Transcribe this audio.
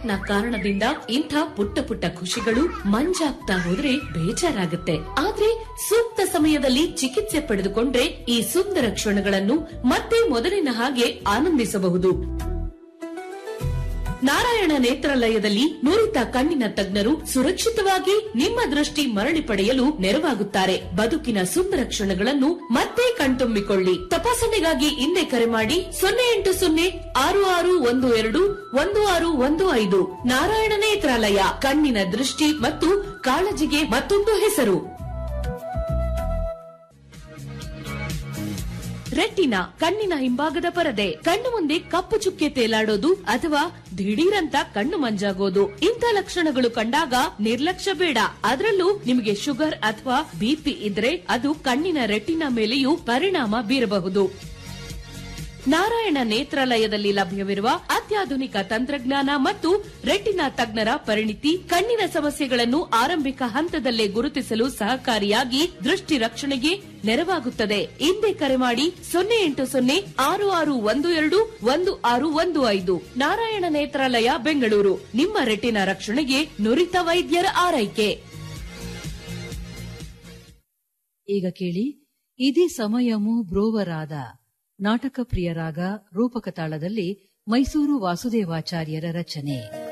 cataract ನ ಕಾರಣದಿಂದ ಇಂಥ ಪುಟ್ಟ ಪುಟ್ಟ ಖುಷಿಗಳು ಮಂಜಾಗ್ತಾ ಹೋದ್ರೆ ಬೇಜಾರಾಗುತ್ತೆ ಆದ್ರೆ ಸೂಕ್ತ ಸಮಯದಲ್ಲಿ ಚಿಕಿತ್ಸೆ ಪಡೆದುಕೊಂಡ್ರೆ ಈ ಸುಂದರ ಕ್ಷಣಗಳನ್ನು ಮತ್ತೆ ಮೊದಲಿನ ಹಾಗೆ ಆನಂದಿಸಬಹುದು ನಾರಾಯಣ ನೇತ್ರಾಲಯದಲ್ಲಿ ನುರಿತ ಕಣ್ಣಿನ ತಜ್ಞರು ಸುರಕ್ಷಿತವಾಗಿ ನಿಮ್ಮ ದೃಷ್ಟಿ ಮರಳಿ ಪಡೆಯಲು ನೆರವಾಗುತ್ತಾರೆ ಬದುಕಿನ ಸುಂದರ ಕ್ಷಣಗಳನ್ನು ಮತ್ತೆ ಕಣ್ತುಂಬಿಕೊಳ್ಳಿ ತಪಾಸಣೆಗಾಗಿ ಹಿಂದೆ ಕರೆ ಮಾಡಿ ಸೊನ್ನೆ ಎಂಟು ಸೊನ್ನೆ ಆರು ಆರು ಒಂದು ಎರಡು ಒಂದು ಆರು ಒಂದು ಐದು ನಾರಾಯಣ ನೇತ್ರಾಲಯ ಕಣ್ಣಿನ ದೃಷ್ಟಿ ಮತ್ತು ಕಾಳಜಿಗೆ ಮತ್ತೊಂದು ಹೆಸರು ರೆಟಿನಾ ಕಣ್ಣಿನ ಹಿಂಭಾಗದ ಪರದೆ ಕಣ್ಣು ಮುಂದೆ ಕಪ್ಪು ಚುಕ್ಕೆ ತೇಲಾಡೋದು ಅಥವಾ ದಿಢೀರಂತ ಕಣ್ಣು ಮಂಜಾಗೋದು ಇಂಥ ಲಕ್ಷಣಗಳು ಕಂಡಾಗ ನಿರ್ಲಕ್ಷ್ಯ ಬೇಡ ಅದರಲ್ಲೂ ನಿಮಗೆ ಶುಗರ್ ಅಥವಾ ಬಿಪಿ ಇದ್ರೆ ಅದು ಕಣ್ಣಿನ ರೆಟಿನಾ ಮೇಲೆಯೂ ಪರಿಣಾಮ ಬೀರಬಹುದು ನಾರಾಯಣ ನೇತ್ರಾಲಯದಲ್ಲಿ ಲಭ್ಯವಿರುವ ಅತ್ಯಾಧುನಿಕ ತಂತ್ರಜ್ಞಾನ ಮತ್ತು ರೆಟಿನಾ ತಜ್ಞರ ಪರಿಣಿತಿ ಕಣ್ಣಿನ ಸಮಸ್ಯೆಗಳನ್ನು ಆರಂಭಿಕ ಹಂತದಲ್ಲೇ ಗುರುತಿಸಲು ಸಹಕಾರಿಯಾಗಿ ದೃಷ್ಟಿ ರಕ್ಷಣೆಗೆ ನೆರವಾಗುತ್ತದೆ ಹಿಂದೆ ಕರೆ ಮಾಡಿ ಸೊನ್ನೆ ಎಂಟು ಸೊನ್ನೆ ಆರು ಆರು ಒಂದು ಎರಡು ಒಂದು ಆರು ಒಂದು ಐದು ನಾರಾಯಣ ನೇತ್ರಾಲಯ ಬೆಂಗಳೂರು ನಿಮ್ಮ ರೆಟಿನಾ ರಕ್ಷಣೆಗೆ ನುರಿತ ವೈದ್ಯರ ಆರೈಕೆ ಈಗ ಕೇಳಿ ಇದೇ ಸಮಯಮು ಬ್ರೋವರಾದ ನಾಟಕ ಪ್ರಿಯರಾಗ ರೂಪಕ ತಾಳದಲ್ಲಿ ಮೈಸೂರು ವಾಸುದೇವಾಚಾರ್ಯರ ರಚನೆ